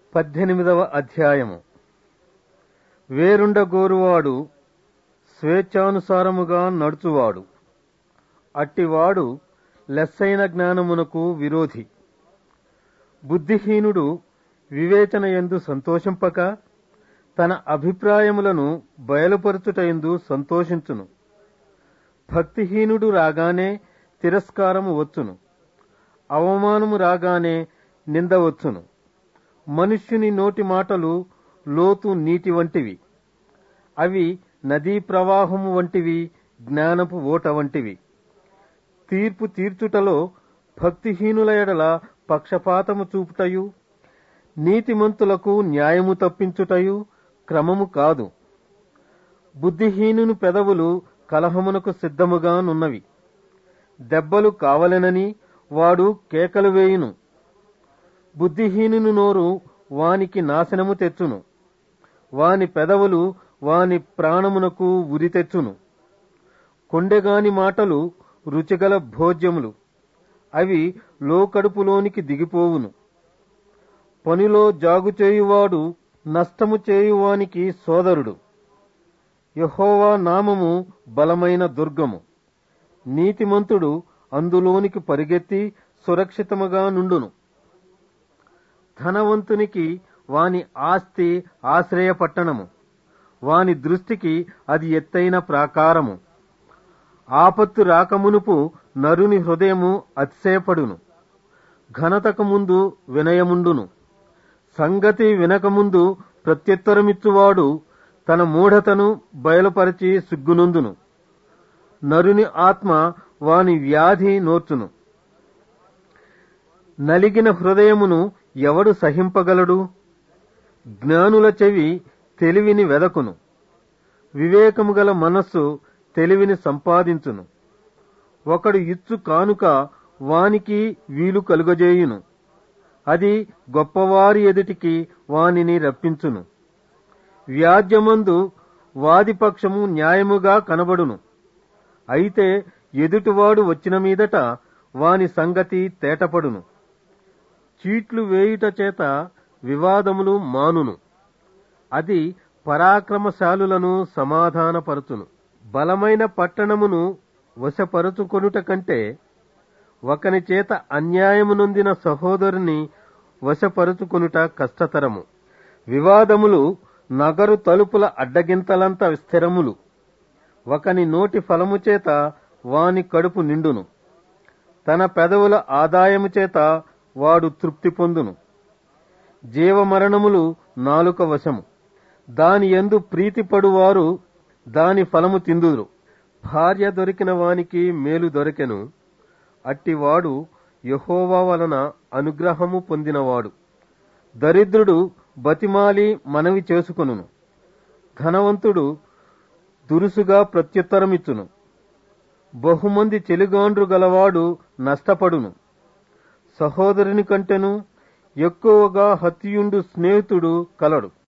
పద్దెనిమిదవ అధ్యాయము వేరుండగోరువాడు స్వేచ్ఛానుసారముగా నడుచువాడు అట్టివాడు లెస్సైన జ్ఞానమునకు విరోధి బుద్ధిహీనుడు వివేచన ఎందు సంతోషింపక తన అభిప్రాయములను బయలుపరచుటయందు సంతోషించును భక్తిహీనుడు రాగానే తిరస్కారము వచ్చును అవమానము రాగానే నింద వచ్చును మనుష్యుని నోటి మాటలు లోతు నీటి వంటివి అవి నదీ ప్రవాహము వంటివి జ్ఞానపు ఓట వంటివి తీర్పు తీర్చుటలో భక్తిహీనుల ఎడల పక్షపాతము చూపుటయు నీతిమంతులకు న్యాయము తప్పించుటయు క్రమము కాదు బుద్ధిహీనుని పెదవులు కలహమునకు సిద్ధముగానున్నవి దెబ్బలు కావలెనని వాడు కేకలు వేయును బుద్ధిహీనుని నోరు వానికి నాశనము తెచ్చును వాని పెదవులు వాని ప్రాణమునకు ఉరి తెచ్చును కొండెగాని మాటలు రుచిగల భోజ్యములు అవి లోకడుపులోనికి దిగిపోవును పనిలో జాగు చేయువాడు నష్టము చేయువానికి సోదరుడు యహోవా నామము బలమైన దుర్గము నీతిమంతుడు అందులోనికి పరిగెత్తి సురక్షితముగా నుండును ధనవంతునికి వాని ఆస్తి ఆశ్రయ పట్టణము వాని దృష్టికి అది ఎత్తైన ప్రాకారము ఆపత్తు రాకమునుపు నరుని హృదయము అతిశయపడును ఘనతకు ముందు వినయముండును సంగతి వినకముందు ప్రత్యుత్తరమిచ్చువాడు తన మూఢతను బయలుపరిచి సిగ్గునందును నరుని ఆత్మ వాని వ్యాధి నోర్చును నలిగిన హృదయమును ఎవడు సహింపగలడు జ్ఞానుల చెవి తెలివిని వెదకును వివేకము గల మనస్సు తెలివిని సంపాదించును ఒకడు ఇచ్చు కానుక వానికి వీలు కలుగజేయును అది గొప్పవారి ఎదుటికి వానిని రప్పించును వ్యాజ్యమందు వాదిపక్షము న్యాయముగా కనబడును అయితే ఎదుటివాడు వచ్చిన మీదట వాని సంగతి తేటపడును చీట్లు వేయుట చేత వివాదములు మానును అది పరాక్రమశాలులను సమాధానపరచును బలమైన పట్టణమును వశపరుచుకొనుట కంటే ఒకని చేత అన్యాయము నొందిన సహోదరుని వశపరుచుకొనుట కష్టతరము వివాదములు నగరు తలుపుల అడ్డగింతలంత స్థిరములు ఒకని నోటి ఫలము చేత వాని కడుపు నిండును తన పెదవుల ఆదాయము చేత వాడు తృప్తి పొందును జీవమరణములు నాలుక వశము దాని ఎందు ప్రీతిపడువారు దాని ఫలము తిందురు భార్య దొరికిన వానికి మేలు దొరికెను అట్టివాడు యహోవా వలన అనుగ్రహము పొందినవాడు దరిద్రుడు బతిమాలి మనవి చేసుకొనును ధనవంతుడు దురుసుగా ప్రత్యుత్తరమిచ్చును బహుమంది చెలిగాండ్రు గలవాడు నష్టపడును సహోదరుని కంటెను ఎక్కువగా హత్యుండు స్నేహితుడు కలడు